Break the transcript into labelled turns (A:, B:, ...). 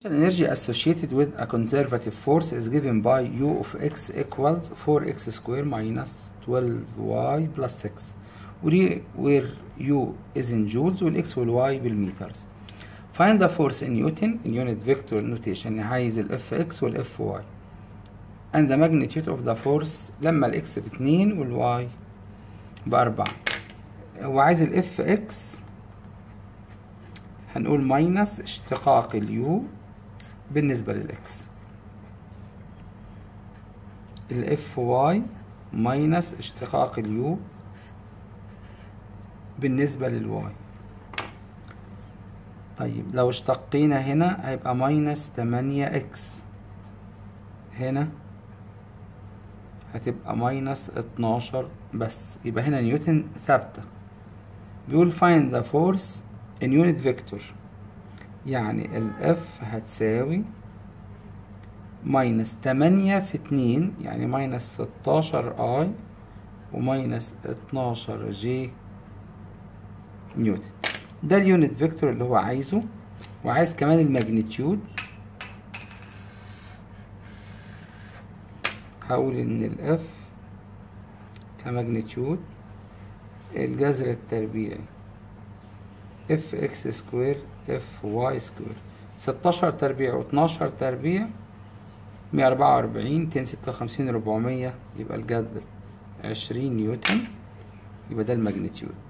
A: energy associated with a conservative force is given by u of x equals 4x square minus 12y plus 6 ودي where u is in joules والاكس والواي بالمترز find the force in newton in unit vector notation عايز ال fx وال fy and the magnitude of the force لما الاكس باتنين والواي بأربعة وعايز ال fx هنقول ماينس اشتقاق اليو بالنسبة للإكس الاف واي ماينس اشتقاق اليو بالنسبة للواي طيب لو اشتقينا هنا هيبقى ماينس تمانية اكس هنا هتبقى ماينس اتناشر بس يبقى هنا نيوتن ثابتة بيقول find the force in unit vector يعني الاف هتساوي ماينس تمانية في اتنين يعني ماينس ستاشر اي وماينس اتناشر جي نيوتن ده اليونت فيكتور اللي هو عايزه وعايز كمان الماجنتيود هقول ان الاف كماجنتيود الجذر التربيعي اف اكس سكوير اف واي سكوير ستاشر تربيع واتناشر تربيع مية أربعة وأربعين ميتين ستة وخمسين ربعمية يبقى الجذر عشرين نيوتن يبقى ده الماجنتيود